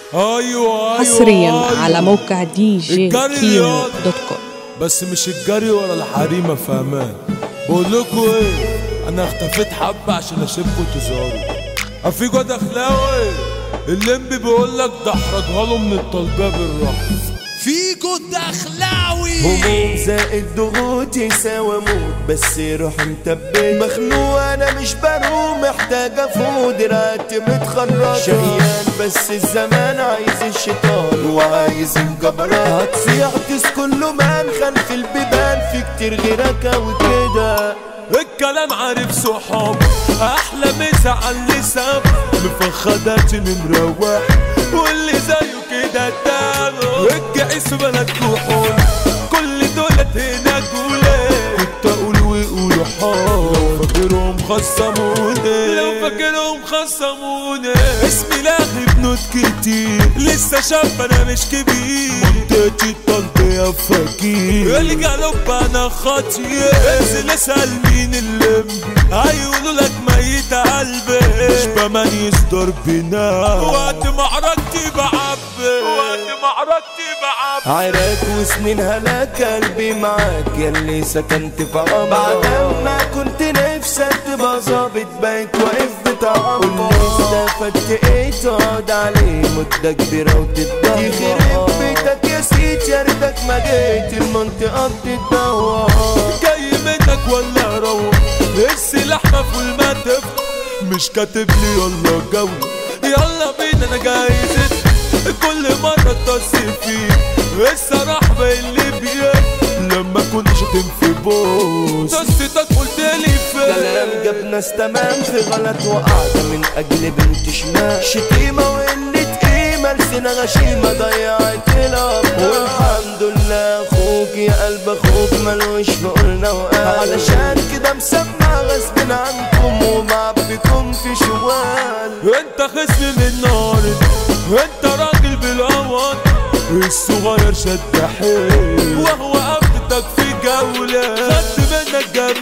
ايوه ايوه حصريا أيوة. على موقع دي جي الجري كيمو رياضة. دوت كوم بس مش الجري ولا الحريمه فاهمان بقول لكم ايه انا اختفيت حبه عشان اشوفكم تظهروا في جود اخلاوي الليمبي بيقول لك ده احرجها له من الطلبيه بالراحه في جود اخلاوي هموم زائد ضغوط يساوي موت بس روح متبت مخنوق انا مش بروم محتاج افوت رقبتي متخرجة شقيان بس الزمان عايز الشيطان وعايز الجبران هتصيح تسكن له منخن في البيبان في كتير غيرك وكده الكلام عارف صحاب احلى مسا على اللسان مفخدات نمرة واحد واللي زيه كده تانو الجعيس بلد كحول كل دولت هنا جولة كنت اقول ويقولوا حال لو فاكرهم خصموني لو فاكرهم خصموني اسمي لاغي بنوت كتير لسه شاب انا مش كبير منطقتي الطلبية فقير الجلوب انا خطير انزل اسأل مين اللي هيقولوا لك ميت قلبي مش بمانيس ضربنا وقت معركتي بعبي وقت معركتي بعبي عراك وسنين هلاك قلبي معاك ياللي سكنت في عمرك بعد ما كنت نفسك تبقى ظابط بقيت واقف بتعمر قولي استفدت ايه تقعد عليه مدة كبيرة وتتدهور يخرب بيتك يا سيدي يا ريتك ما جيت المنطقة بتتدور جاي منك ولا روح السلاح مفول ما تفتح مش كاتب لي يلا جو يلا بينا انا جايز كل مرة اتصل فيك الصراحة اللي بيك لما كنت شتم في بوس قصتك قلت لي كلام فين جاب ناس تمام في غلط وقعدة من أجل بنت شمال شتيمة وقلة قيمة لسنا غشيمة ضيعت الأرض والحمد لله أخوك يا قلب أخوك ملوش في قلنا وقال علشان كده مسمع غصب عنكم ومعبيكم في شوال انت خصم من نار انت راجل بالقوان الصغير شد حيل وهو قبضتك في جولة خدت منك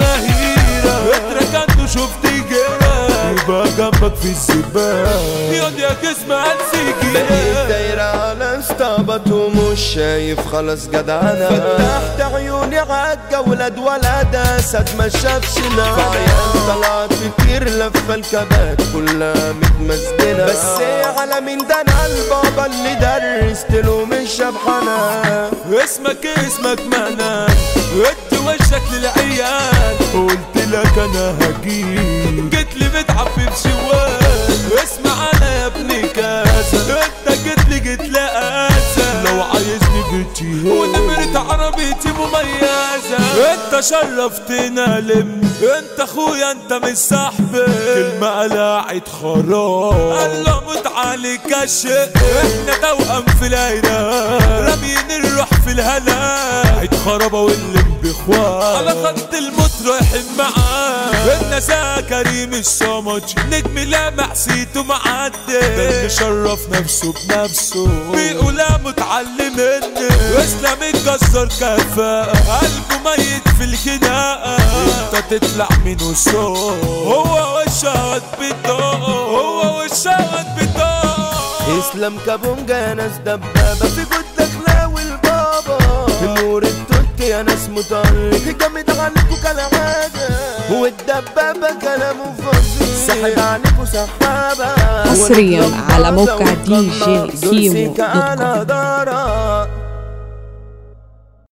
جماهيرة اتركنت شفت جيرة يبقى جنبك في الزبال ياض يا جسم بقيت هنسيجي دايرة على استعبط ومش شايف خلاص جدعنا فتحت عيوني عالجة ولاد ولد اسد ما شافش لا فعيال طلعت كتير لفة الكبات كلها متمزجنة بس على مين ده انا البابا اللي درست له مش شبحانة اسمك اسمك معنى ادي وشك للعيال قلت لك انا هجيب جيت لي متعبي بشوال اسمع انا يا ابني كاسة انت جيت لي جيت لقاسة لو عايزني جيتي ونمرة عربيتي مميزة انت شرفتنا لم انت اخويا انت مش صاحبي كلمة قلعت خراب قال له موت عليك الشق احنا توأم في العراق راميين الروح في الهلاك اتخربوا واللي بإخوان على خط الموت رايحين معاه النساء كريم الصمد نجم لامع سيته معدي ده اللي شرف نفسه بنفسه بيقول يا متعلم مني اسلام اتكسر كفاءة قلبه ميت في الخناقة انت تطلع منه صوت هو والشهد بيدور هو والشهد بيدور اسلام كابونجا يا ناس دبابة في جود دخلاوي البابا نور التوت يا ناس مطرق جامد عليكوا كالعادة والدبابة كلامه فظيع ساحب عليكوا سحابة حصريا على موقع دي جي دول كيمو سيكا دوت كوم. على دارة